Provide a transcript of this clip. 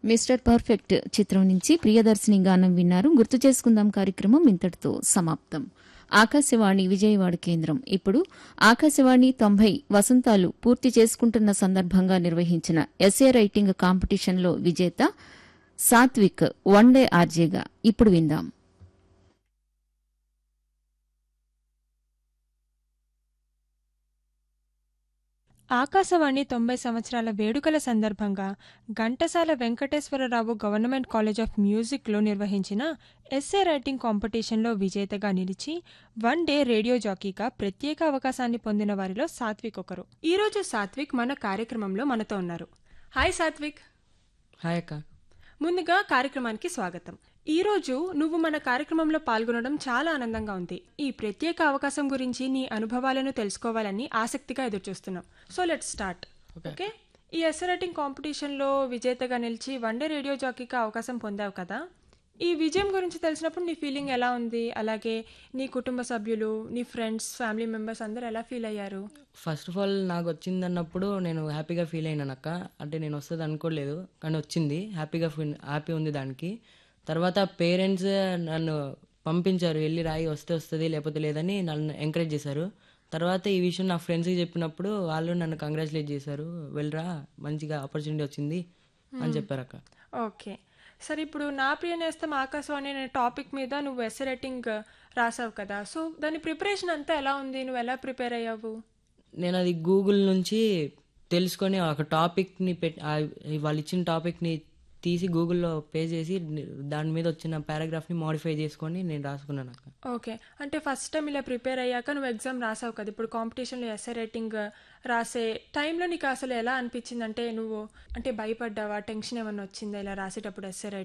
mister perfect చిత్రం నుంచి ప్రియదర్శిని గానం విన్నారు గుర్తు చేసుకుందాం కార్యక్రమం ఇంతటితో సమాప్తం ఆకాశవాణి విజయవాడ కేంద్రం ఇప్పుడు ఆకాశవాణి తొంభై వసంతాలు పూర్తి చేసుకుంటున్న సందర్భంగా నిర్వహించిన ఎస్ఏ రైటింగ్ కాంపిటీషన్లో విజేత సాత్విక్ వన్ డే ఆర్జేగా ఇప్పుడు విందాం ఆకాశవాణి తొంభై సంవత్సరాల వేడుకల సందర్భంగా Ghantasala Venkateswararao government college of మ్యూజిక్లో నిర్వహించిన ఎస్ఏ రైటింగ్ కాంపిటీషన్లో విజేతగా నిలిచి వన్ డే రేడియో జాకీగా ప్రత్యేక అవకాశాన్ని పొందిన వారిలో సాత్విక్ ఒకరు ఈరోజు సాత్విక్ మన కార్యక్రమంలో మనతో ఉన్నారు హాయ్ సాత్విక్ హాయ్ అక్క ముందుగా కార్యక్రమానికి స్వాగతం ఈ రోజు నువ్వు మన కార్యక్రమంలో పాల్గొనడం చాలా ఆనందంగా ఉంది ఈ ప్రత్యేక అవకాశం గురించి నీ అనుభవాలను తెలుసుకోవాలని ఆసక్తిగా ఎదురుచూస్తున్నాం సో లెట్ స్టార్ట్ ఓకే ఈ ఎస్ఏ రైటింగ్ కాంపిటీషన్లో విజేతగా నిలిచి వన్డే రేడియో జాకీకి అవకాశం పొందావు కదా ఈ విజయం గురించి తెలిసినప్పుడు నీ ఫీలింగ్ ఎలా ఉంది అలాగే నీ కుటుంబ సభ్యులు నీ ఫ్రెండ్స్ ఫ్యామిలీ మెంబర్స్ అందరూ ఎలా ఫీల్ అయ్యారు ఫస్ట్ ఆఫ్ ఆల్ నాకు వచ్చింది అన్నప్పుడు నేను హ్యాపీగా ఫీల్ అయినాను అక్క అంటే నేను వస్తుంది అనుకోలేదు కానీ వచ్చింది హ్యాపీగా ఫీల్ హ్యాపీ ఉంది దానికి తర్వాత పేరెంట్స్ నన్ను పంపించారు వెళ్ళి రాయి వస్తే వస్తుంది లేకపోతే లేదని నన్ను ఎంకరేజ్ చేశారు తర్వాత ఈ విషయం నా ఫ్రెండ్స్కి చెప్పినప్పుడు వాళ్ళు నన్ను కంగ్రాచులేట్ చేశారు వెళ్ళరా మంచిగా ఆపర్చునిటీ వచ్చింది అని చెప్పారు అక్క ఓకే సరే ఇప్పుడు నా ప్రియ నేస్తం ఆకాశవాణి అనే టాపిక్ మీద నువ్వు ఎస్ఏ రైటింగ్ రాసావు కదా సో దాని ప్రిపరేషన్ అంతా ఎలా ఉంది నువ్వు ఎలా ప్రిపేర్ అయ్యావు నేను అది గూగుల్ నుంచి తెలుసుకొని ఒక టాపిక్ని పెట్ ఆ వాళ్ళు ఇచ్చిన టాపిక్ని తీసి గూగుల్లో పే చేసి దాని మీద వచ్చిన పారాగ్రాఫ్ని మోడిఫై చేసుకొని నేను రాసుకున్నాను అక్క ఓకే అంటే ఫస్ట్ టైం ఇలా ప్రిపేర్ అయ్యాక నువ్వు ఎగ్జామ్ రాసావు కదా ఇప్పుడు కాంపిటీషన్లో ఎస్ఏ రైటింగ్ రాసే టైంలో నీకు అసలు ఎలా అనిపించింది అంటే నువ్వు అంటే భయపడ్డావా టెన్షన్ ఏమన్నా వచ్చిందా ఇలా రాసేటప్పుడు ఎస్ఏ